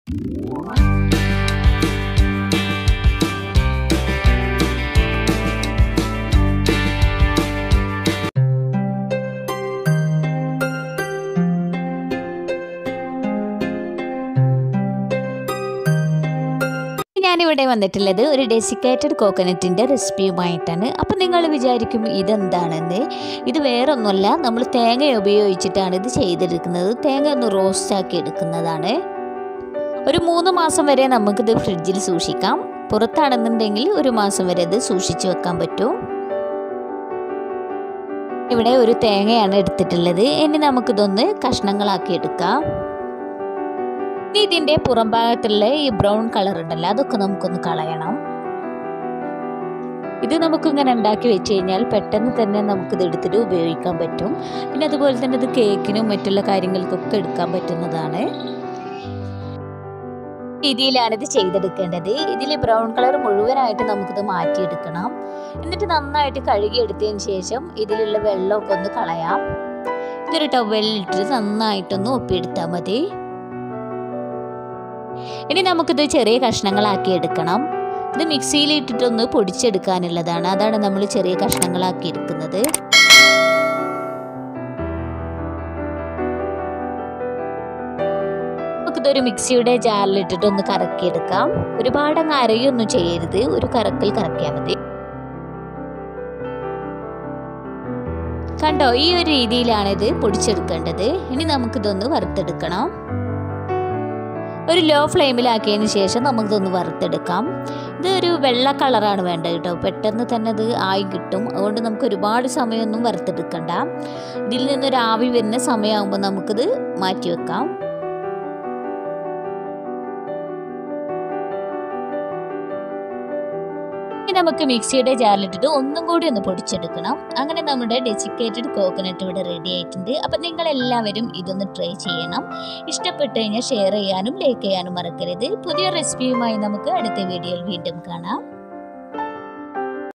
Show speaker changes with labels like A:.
A: ഞാനിവിടെ വന്നിട്ടുള്ളത് ഒരു ഡെസിക്കേറ്റഡ് കോക്കനറ്റിൻ്റെ റെസിപ്പിയുമായിട്ടാണ് അപ്പം നിങ്ങൾ വിചാരിക്കും ഇതെന്താണെന്ന് ഇത് വേറൊന്നുമല്ല നമ്മൾ തേങ്ങ ഉപയോഗിച്ചിട്ടാണ് ഇത് ചെയ്തെടുക്കുന്നത് തേങ്ങ ഒന്ന് റോസ്റ്റാക്കി എടുക്കുന്നതാണ് ഒരു മൂന്ന് മാസം വരെ നമുക്കിത് ഫ്രിഡ്ജിൽ സൂക്ഷിക്കാം പുറത്താണെന്നുണ്ടെങ്കിൽ ഒരു മാസം വരെ ഇത് സൂക്ഷിച്ചു വെക്കാൻ പറ്റും ഇവിടെ ഒരു തേങ്ങയാണ് എടുത്തിട്ടുള്ളത് ഇനി നമുക്കിതൊന്ന് കഷ്ണങ്ങളാക്കി എടുക്കാം ഇനി ഇതിൻ്റെ പുറം ഭാഗത്തുള്ള ഈ ബ്രൗൺ കളർ ഉണ്ടല്ലോ അതൊക്കെ നമുക്കൊന്ന് കളയണം ഇത് നമുക്ക് ഇങ്ങനെ ഉണ്ടാക്കി വെച്ച് കഴിഞ്ഞാൽ പെട്ടെന്ന് തന്നെ നമുക്കിത് എടുത്തിട്ട് ഉപയോഗിക്കാൻ പറ്റും പിന്നെ അതുപോലെ തന്നെ ഇത് കേക്കിനും മറ്റുള്ള കാര്യങ്ങൾക്കൊക്കെ എടുക്കാൻ പറ്റുന്നതാണ് രീതിയിലാണ് ഇത് ചെയ്തെടുക്കേണ്ടത് ഇതിൽ ബ്രൗൺ കളർ മുഴുവനായിട്ട് നമുക്കിത് മാറ്റിയെടുക്കണം എന്നിട്ട് നന്നായിട്ട് കഴുകിയെടുത്തതിന് ശേഷം ഇതിലുള്ള വെള്ളമൊക്കെ ഒന്ന് കളയാം ഇതൊരു ടവലിലിട്ട് നന്നായിട്ടൊന്ന് ഒപ്പിയെടുത്താൽ മതി ഇനി നമുക്കിത് ചെറിയ കഷ്ണങ്ങളാക്കി എടുക്കണം ഇത് മിക്സിയിൽ ഇട്ടിട്ടൊന്ന് പൊടിച്ചെടുക്കാനുള്ളതാണ് അതാണ് നമ്മൾ ചെറിയ കഷ്ണങ്ങളാക്കി എടുക്കുന്നത് നമുക്കിതൊരു മിക്സിയുടെ ജാറിലിട്ടിട്ട് ഒന്ന് കറക്കിയെടുക്കാം ഒരുപാട് അങ്ങ് അരയൊന്നും ചെയ്യരുത് ഒരു കറക്കൽ കറക്കിയാൽ മതി കണ്ടോ ഈ ഒരു രീതിയിലാണ് ഇത് പൊടിച്ചെടുക്കേണ്ടത് ഇനി നമുക്കിതൊന്ന് വറുത്തെടുക്കണം ഒരു ലോ ഫ്ലെയിമിലാക്കിയതിന് ശേഷം നമുക്കിതൊന്ന് വറുത്തെടുക്കാം ഇത് ഒരു വെള്ള കളറാണ് വേണ്ടത് കേട്ടോ പെട്ടെന്ന് തന്നെ അത് ആയി കിട്ടും അതുകൊണ്ട് നമുക്ക് ഒരുപാട് സമയമൊന്നും വറുത്തെടുക്കണ്ട ഇതിൽ നിന്നൊരു ആവി വരുന്ന സമയമാകുമ്പോൾ നമുക്കിത് മാറ്റി വെക്കാം നമുക്ക് മിക്സിയുടെ ജാറിലിട്ടിട്ട് ഒന്നും കൂടി ഒന്ന് പൊടിച്ചെടുക്കണം അങ്ങനെ നമ്മുടെ ഡെസിക്കേറ്റഡ് കോക്കനട്ട് ഇവിടെ റെഡി ആയിട്ടുണ്ട് അപ്പം നിങ്ങൾ എല്ലാവരും ഇതൊന്ന് ട്രൈ ചെയ്യണം ഇഷ്ടപ്പെട്ടു കഴിഞ്ഞാൽ ഷെയർ ചെയ്യാനും ലൈക്ക് ചെയ്യാനും മറക്കരുത് പുതിയ റെസിപ്പിയുമായി നമുക്ക് അടുത്ത വീഡിയോയിൽ വീണ്ടും കാണാം